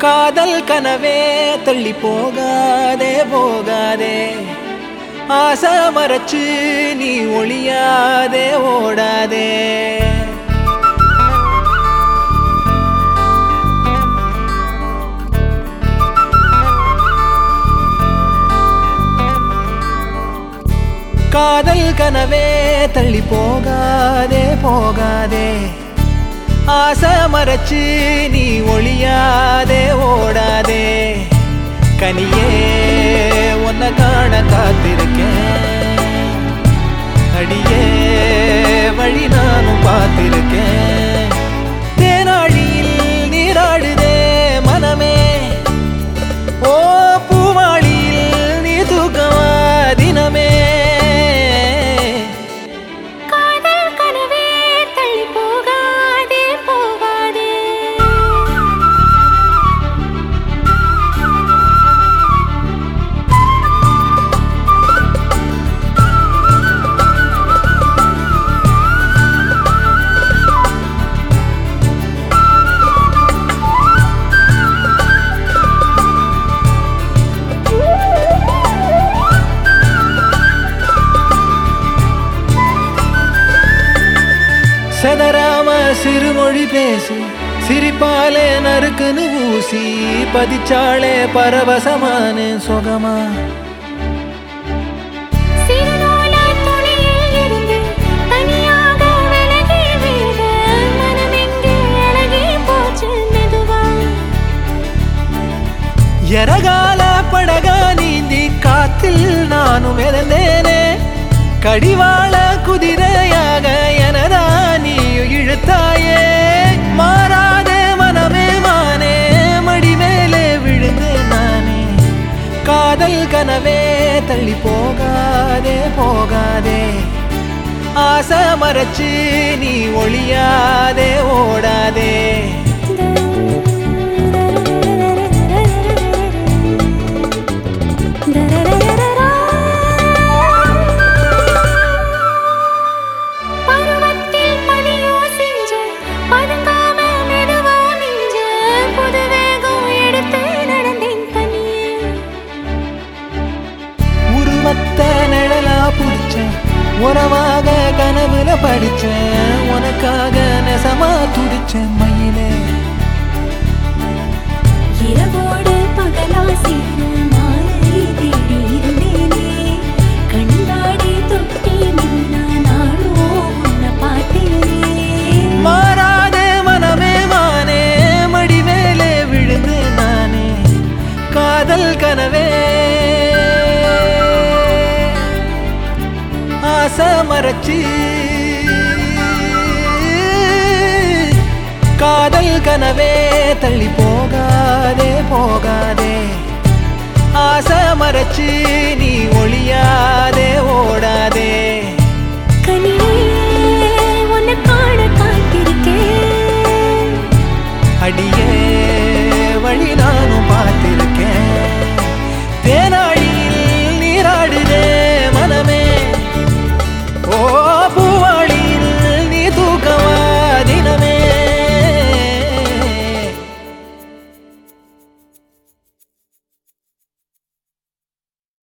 காதல் கனவே தள்ளி போகாதே போகாதே ஆசை மறைச்சு நீ ஒளியாதே ஓடாதே காதல் கனவே தள்ளி போகாதே போகாதே ஆசை மறைச்சு நீ ஒளியாதே ஓடாதே கனியே உன்னை காண காத்திருக்கேன் அடியே வழி நானும் பார்த்திருக்கேன் தேனாழியில் நீராடுதே மனமே ஓ பூவாளியில் நீ தூக்கமா தினமே காதல் கனவே தள்ளி போகாதே போகாதே செதறாம சிறுமொழி பேசி சிரிப்பாலே நறுக்குன்னு ஊசி பதிச்சாளே பரவசமான சுகமா சிறுநூல துணியில் இருந்து தனியாக விலகி விட மனமெங்கே அழகி போச்சு மெதுவா எரகால படகா நீந்தி காத்தில் நானும் மிதந்தேனே கடிவாள குதிரையாக எனதா நீ இழுத்தாயே மாறாதே மனமே மானே மடி மேலே விழுந்தேன் நானே காதல் கனவே தள்ளி போகாதே போகாதே ஆசை மறைச்சு நீ ஒளியாதே ஓடாதே பருவத்தில் பனியோ செஞ்ச பதுங்காம மெதுவா மிஞ்ச புது வேகம் எடுத்து நடந்தேன் தனியே உருவத்த நிழலா புடிச்ச உறவாக கனவுல படிச்ச உனக்காக நெசமா துடிச்ச மயிலே இரவோடு பகலா சேர மாலை தேடி இருந்தேனே கண்ணாடி தொட்டி நின்னா நானோ உன்னை பார்த்தேனே மாறாதே மனமே மானே மடி மேலே விழுந்து நானே காதல் கனவே ஆசை மறைச்சு காதல் கனவே தள்ளி போகாதே போகாதே ஆசை மறைச்சு நீ ஒளியாதே ஓடாதே